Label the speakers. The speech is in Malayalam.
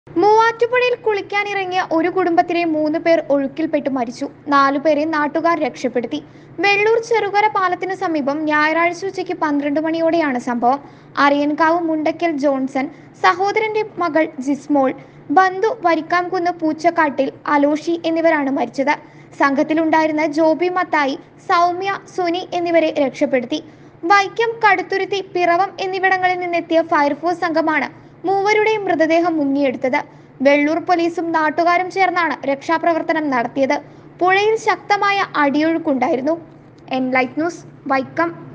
Speaker 1: മൂവാറ്റുപുഴയിൽ കുളിക്കാനിറങ്ങിയ ഒരു കുടുംബത്തിലെ മൂന്ന് പേർ ഒഴുക്കിൽപ്പെട്ട് മരിച്ചു നാലുപേരെ നാട്ടുകാർ രക്ഷപ്പെടുത്തി വെള്ളൂർ ചെറുകര പാലത്തിന് സമീപം ഞായറാഴ്ച ഉച്ചയ്ക്ക് പന്ത്രണ്ട് മണിയോടെയാണ് സംഭവം അറിയൻകാവ് മുണ്ടക്കൽ ജോൺസൺ സഹോദരന്റെ മകൾ ജിസ്മോൾ ബന്ധു വരിക്കാംകുന്ന് പൂച്ചക്കാട്ടിൽ അലോഷി എന്നിവരാണ് മരിച്ചത് സംഘത്തിലുണ്ടായിരുന്ന ജോബി മത്തായി സൗമ്യ സുനി എന്നിവരെ രക്ഷപ്പെടുത്തി വൈക്കം കടുത്തുരുത്തി പിറവം എന്നിവിടങ്ങളിൽ നിന്നെത്തിയ ഫയർഫോഴ്സ് സംഘമാണ് മൂവരുടെയും മൃതദേഹം മുങ്ങിയെടുത്തത് വെള്ളൂർ പോലീസും നാട്ടുകാരും ചേർന്നാണ് രക്ഷാപ്രവർത്തനം നടത്തിയത് പുഴയിൽ ശക്തമായ അടിയൊഴുക്കുണ്ടായിരുന്നു എൻ ലൈറ്റ് ന്യൂസ് വൈക്കം